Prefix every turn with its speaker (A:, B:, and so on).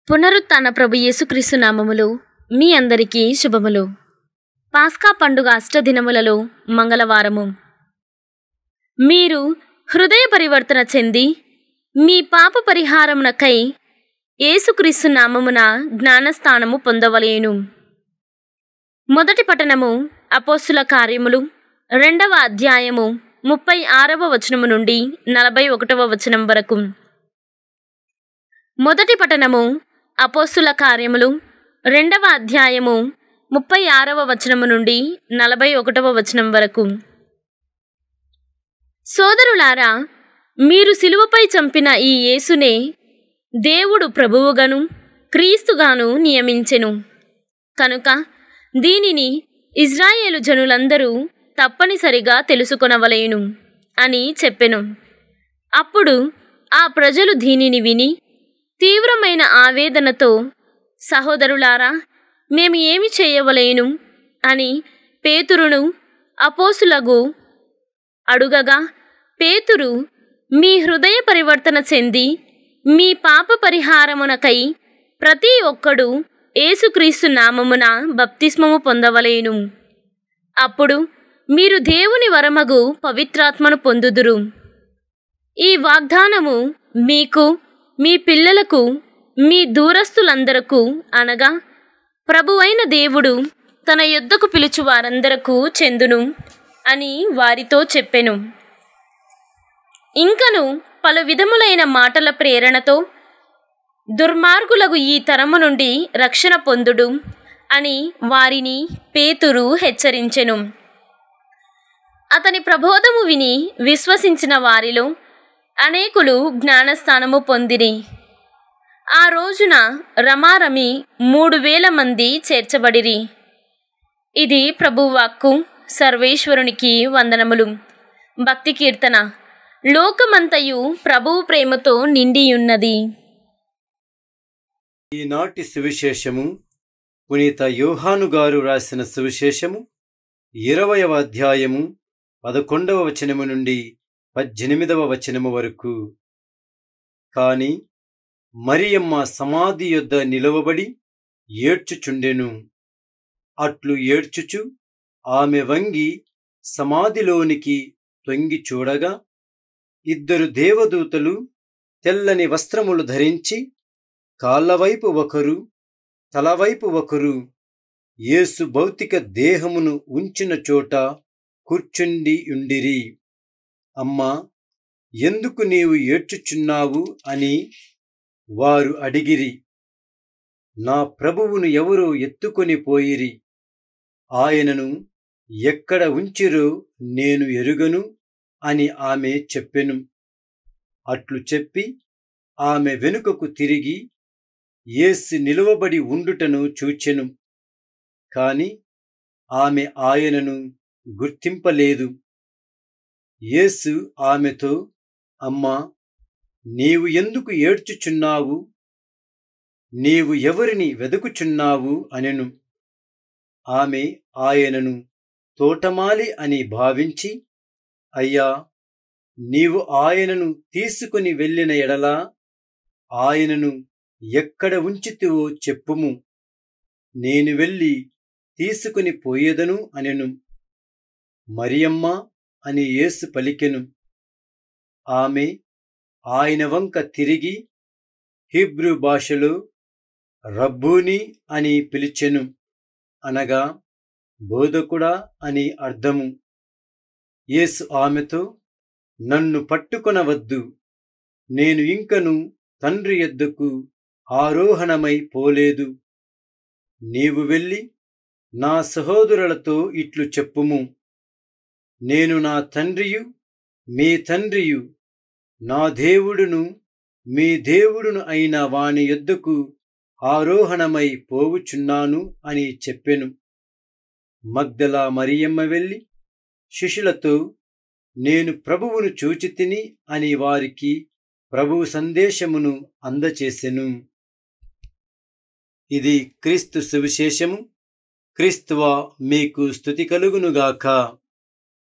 A: పునరుత్థాన ప్రభు యేసుక్రీస్తు నామములు మీ అందరికీ శుభములు పాస్కా పండుగ అష్టదినములలో మంగళవారము మీరు హృదయ పరివర్తన చెంది మీ పాప పరిహారమునకై యేసుక్రీస్తు నామమున జ్ఞానస్థానము పొందవలేను మొదటి పట్టణము అపోస్తుల కార్యములు రెండవ అధ్యాయము ముప్పై ఆరవ వచనము నుండి నలభై ఒకటవ వచనం వరకు మొదటి పట్టణము అపోస్తుల కార్యములు రెండవ అధ్యాయము ముప్పై ఆరవ వచనము నుండి నలభై ఒకటవ వచనం వరకు సోదరులారా మీరు సిలువపై చంపిన ఈ యేసునే దేవుడు ప్రభువుగాను క్రీస్తుగాను నియమించెను కనుక దీనిని ఇజ్రాయేలు జనులందరూ తప్పనిసరిగా తెలుసుకొనవలేను అని చెప్పెను అప్పుడు ఆ ప్రజలు దీనిని విని తీవ్రమైన ఆవేదనతో సహోదరులారా మేము ఏమి చేయవలేను అని పేతురును అపోసులగు అడుగగా పేతురు మీ హృదయ పరివర్తన చెంది మీ పాప పరిహారమునకై ప్రతి ఒక్కడు యేసుక్రీస్తు నామమున బప్తిస్మము పొందవలేను అప్పుడు మీరు దేవుని వరమగు పవిత్రాత్మను పొందుదురు ఈ వాగ్దానము మీకు మీ పిల్లలకు మీ దూరస్తులందరకు అనగా ప్రభువైన దేవుడు తన యొద్దకు పిలుచు వారందరకు చెందును అని వారితో చెప్పెను ఇంకను పలు విధములైన మాటల ప్రేరణతో దుర్మార్గులకు ఈ తరము నుండి రక్షణ పొందుడు అని వారిని పేతురు హెచ్చరించెను అతని ప్రబోధము విని విశ్వసించిన వారిలో అనేకులు జ్ఞానస్థానము పొందిరి ఆ రోజున రమారమి మూడు వేల మంది చేర్చబడిరి ఇది ప్రభువాక్కు సర్వేశ్వరునికి వందనములు భక్తి కీర్తన లోకమంతయు ప్రభువు ప్రేమతో నిండియున్నది
B: ఈనాటి సువిశేషము పునీత యోహాను గారు రాసిన సువిశేషము ఇరవయవ అధ్యాయము పదకొండవ వచనము నుండి పద్దెనిమిదవ వచనము వరకు కాని మరియమ్మ సమాధి యొద్ద నిలవబడి ఏడ్చుచుండెను అట్లు ఏడ్చుచు ఆమె వంగి సమాధిలోనికి తొంగి చూడగా ఇద్దరు దేవదూతలు తెల్లని వస్త్రములు ధరించి కాళ్ళవైపు ఒకరు తలవైపు ఒకరు యేసు భౌతిక దేహమును ఉంచిన చోట కూర్చుండి ఉండిరి అమ్మా ఎందుకు నీవు ఏడ్చుచున్నావు అని వారు అడిగిరి నా ప్రభువును ఎవరో ఎత్తుకొని పోయిరి ఆయనను ఎక్కడ ఉంచిరో నేను ఎరుగను అని ఆమె చెప్పెను అట్లు చెప్పి ఆమె వెనుకకు తిరిగి యేసు నిలువబడి ఉండుటను చూచెను కాని ఆమె ఆయనను గుర్తింపలేదు యేసు ఆమెతో అమ్మా నీవు ఎందుకు ఏడ్చుచున్నావు నీవు ఎవరిని వెదుకుచున్నావు అనెను ఆమె ఆయనను తోటమాలి అని భావించి అయ్యా నీవు ఆయనను తీసుకుని వెళ్ళిన ఎడలా ఆయనను ఎక్కడ ఉంచితివో చెప్పుము నేను వెళ్ళి తీసుకుని పోయేదను అనెను మరియమ్మ అని యేసు పలికెను ఆమె ఆయన వంక తిరిగి హీబ్రూ భాషలో రబ్బూని అని పిలిచెను అనగా బోధకుడా అని అర్థము యేసు ఆమెతో నన్ను పట్టుకొనవద్దు నేను ఇంకను తండ్రి ఎద్దుకు ఆరోహణమై పోలేదు నీవు వెళ్ళి నా సహోదరులతో ఇట్లు చెప్పుము నేను నా తండ్రియు మీ తండ్రియు నా దేవుడును మీ దేవుడును అయిన వాని యొద్దకు ఆరోహణమై పోవుచున్నాను అని చెప్పెను మగ్దలా మరియమ్మ వెళ్ళి శిష్యులతో నేను ప్రభువును చూచితిని అని వారికి ప్రభువు సందేశమును అందచేసెను ఇది క్రీస్తు సువిశేషము క్రీస్తువా మీకు స్థుతి కలుగునుగాక